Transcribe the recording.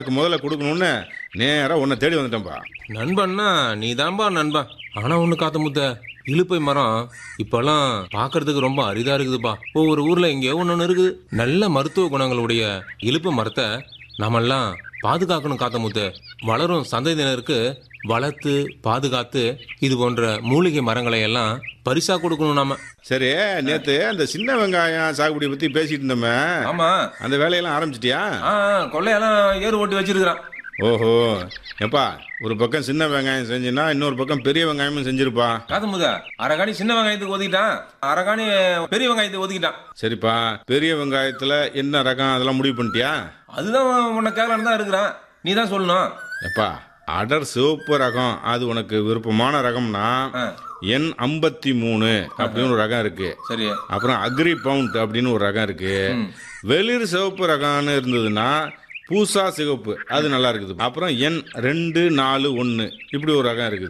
அதுக்கு முதல்ல கொடுக்கணும்னு நேரா உன்னை தேடி வந்துட்டேன்ப்பா நண்பன்னா நீ தான்பா நண்பன் ஆனா ஒண்ணு காத்த முத்த இலுப்பை மரம் இப்பெல்லாம் பார்க்கிறதுக்கு ரொம்ப அரிதா இருக்குதுப்பா ஒவ்வொரு ஊர்ல இங்கே ஒன்று ஒன்று இருக்குது நல்ல மருத்துவ குணங்களுடைய இலுப்பை மரத்தை நாமெல்லாம் பாதுகாக்கணும் காத்த முத்து வளரும் சந்ததியினருக்கு வளர்த்து பாதுகாத்து இது போன்ற மூலிகை மரங்களை எல்லாம் பரிசா கொடுக்கணும் நாம சரி நேத்து அந்த சின்ன வெங்காயம் சாகுபடி பத்தி பேசிட்டு இருந்தோமே ஆமா அந்த வேலையெல்லாம் ஆரம்பிச்சிட்டியா ஆ கொள்ளையெல்லாம் ஏறு ஓட்டி வச்சிருக்கிறான் ஓஹோ எப்பா ஒரு பக்கம் சின்ன வெங்காயம் செஞ்சுனா இன்னொரு பக்கம் பெரிய வெங்காயமும் செஞ்சிருப்பா காத்தமுத அரகாணி சின்ன வெங்காயத்துக்கு ஒதுக்கிட்டான் அரகாணி பெரிய வெங்காயத்துக்கு ஒதுக்கிட்டான் சரிப்பா பெரிய வெங்காயத்துல என்ன ரகம் அதெல்லாம் முடிவு பண்ணிட்டியா அதுதான் உன்னை கேட்கலான்னு தான் இருக்கிறான் நீ தான் சொல்லணும் எப்பா அடர் சிவப்பு ரகம் அது உனக்கு விருப்பமான ரகம்னா ஆ, என் ஐம்பத்தி மூணு அப்படின்னு ஒரு ரகம் இருக்கு சரி அப்புறம் அக்ரி பவுண்ட் அப்படின்னு ஒரு ரகம் இருக்கு வெளிர் சிவப்பு ரகம்னு இருந்ததுன்னா பூசா சிவப்பு அது நல்லா இருக்குது அப்புறம் எண் ரெண்டு நாலு ஒன்று இப்படி ஒரு ரகம் இருக்குது